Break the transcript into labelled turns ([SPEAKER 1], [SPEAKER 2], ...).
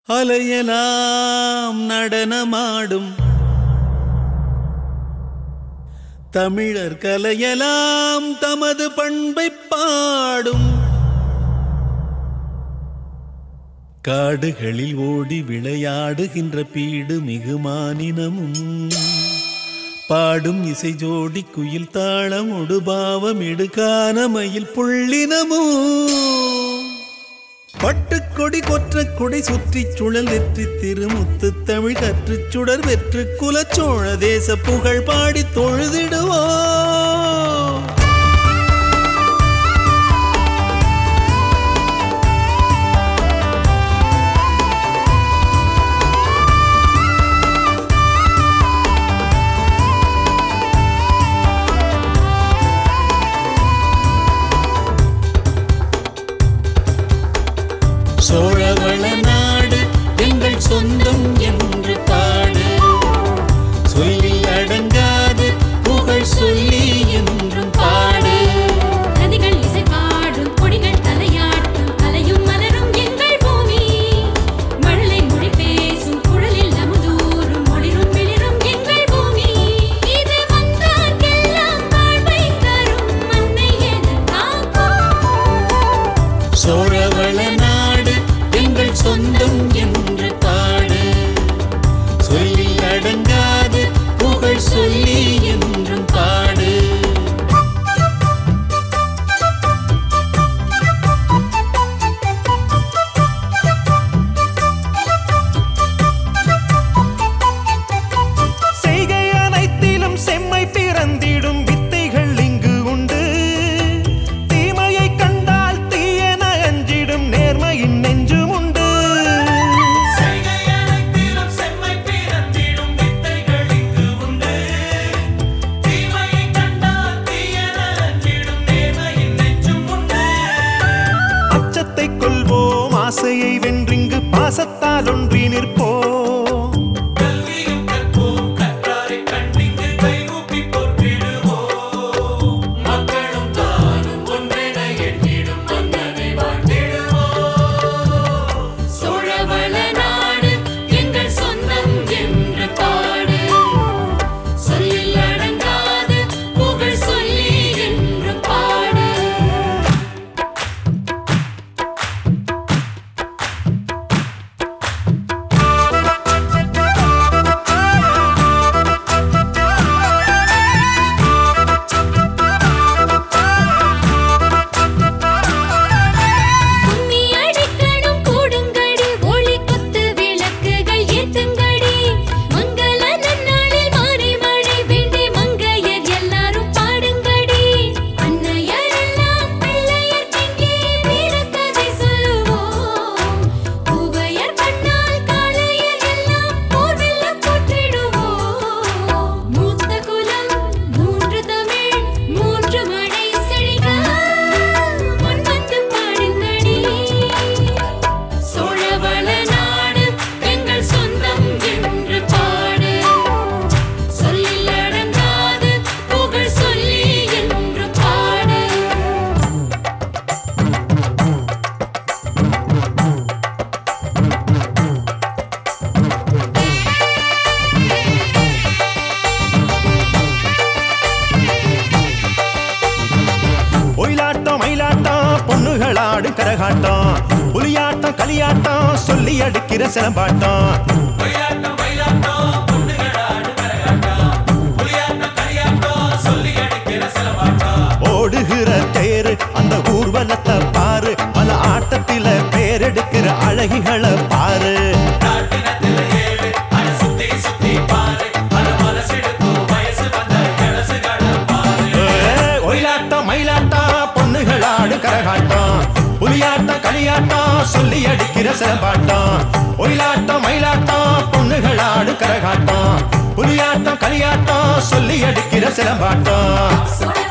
[SPEAKER 1] அலையலாம் நடனமாடும் தமிழர் கலையலாம் தமது பண்பை பாடும் காடுகளில் ஓடி விளையாடுகின்ற பீடு மிகுமானினமும் பாடும் இசை ஜோடி குயில் தாளம் ஒடுபாவம் இடுகானமையில் புள்ளினமும் பட்டுக்கொடி கொற்ற கொடை சுற்றி சுழல் வெற்றி திருமுத்து தமிழ் கற்று சுடர் வெற்று குலச்சோழ தேச புகழ் பாடி தொழுதிடுவோம் சோழவள நாடு எங்கள் சொந்தம் என்று பாடு சொல்லில் அடங்காது புகழ் சொல்லி என்றும் பாடு
[SPEAKER 2] நதிகள் இசை பாடும் கொடிகள் தலையாட்டும் கலையும் மலரும் எங்கள் பூமி மழலை மொழி பேசும் குழலில் அமுதூரும் ஒளிரும் வெளிரும் எங்கள் பூமி இது வந்தார்க்கெல்லாம் வாழ்வை தரும் மண்ணை என காக்கும்
[SPEAKER 1] சோழவள நாடு எங்கள் சொந்தம் என்று பாடு சொல்லில் அடங்காது புகழ் சொல்லி என்றும் பாடு
[SPEAKER 3] செய்கை அனைத்திலும் செம்மை பிறந்திடும் வித்தைகள் இங்கு உண்டு தீமையை கண்டால் தீயென அஞ்சிடும் நேர்மையின் நெஞ்சும் உண்டு
[SPEAKER 4] செய்கையனைத்திலும் செம்மை பிறந்திடும் வித்தைகள் இங்கு உண்டு. தீமையைக் கண்டால் தீயென அஞ்சிடும் நேர்மையின் நெஞ்சும் உண்டு.
[SPEAKER 3] அச்சத்தை கொள்வோம் ஆசையை வென்றிங்கு பாசத்தால் ஒன்றி நிற்போம்
[SPEAKER 4] கல்வியும் கற்போம், கற்றாரைக் கண்டிங்கு கைகூப்பி போற்றிடுவோம். மக்களும் தானும் ஒன்றென எண்ணிடும் மன்னனை வாழ்த்திடுவோம்.
[SPEAKER 2] சோழவள நாடு எங்கள் சொந்தம் என்று பாடு சொல்லில் அடங்காது புகழ் சொல்லி என்று பாடு கும்மி அடிக்கணும் கூடுங்கடி ஒளி குத்து விளக்குகள் ஏத்துங்கடி மங்கள நன்னாளில் மாறி மழை வேண்டி மங்கையர் எல்லாரும் பாடுங்கடி அன்னையர் எல்லாம் பிள்ளையர் கெங்கே வீரக்கதை சொல்லுவோம் பூவையர் பண்ணால் காளையர் எல்லாம் போர் வெல்ல போற்றிடுவோம் மூத்த குலம் மூன்று தமிழ் மூன்று மழை செழிக்க முன் வந்து பாடுங்கடி சோழவள நாடு எங்கள் சொந்தம் என்று பாடு சொல்லில் அடங்காது புகழ் சொல்லி என்று பாடு
[SPEAKER 3] ஒயிலாட்டம் மயிலாட்டம் பொண்ணுகளாடு கரகாட்டம் புலியாட்டம் கலியாட்டம் சொல்லி அடிக்கிற சிலம்பாட்டம்
[SPEAKER 4] ஒயிலாட்டம், மயிலாட்டம், பொண்ணுகளாடு கரகாட்டம். புலியாட்டம், கலியாட்டம், சொல்லி அடிக்கிற சிலம்பாட்டம்.
[SPEAKER 3] ஓடுகிற தேரு அந்த ஊர்வலத்தை பாரு பல ஆட்டத்தில பேரெடுக்கிற அழகிகளை பாரு
[SPEAKER 4] நாட்டினத்தில ஏழு, அட சுத்தி சுத்தி பாரு. அட மனசிடுக்கும் வயசு வந்த இளசுகளை பாரு.
[SPEAKER 3] ஏ, ஒயிலாட்டம் மயிலாட்டம் பொண்ணுகளாடு கரகாட்டம் புலியாட்டம் களியாட்டம் சொல்லி அடிக்கிற சிலம்பாட்டம் ஒயிலாட்டம் மயிலாட்டம் பொண்ணுகளாடு கரகாட்டம் புலியாட்டம் களியாட்டம் சொல்லி அடிக்கிற சிலம்பாட்டம்
[SPEAKER 2] சோழ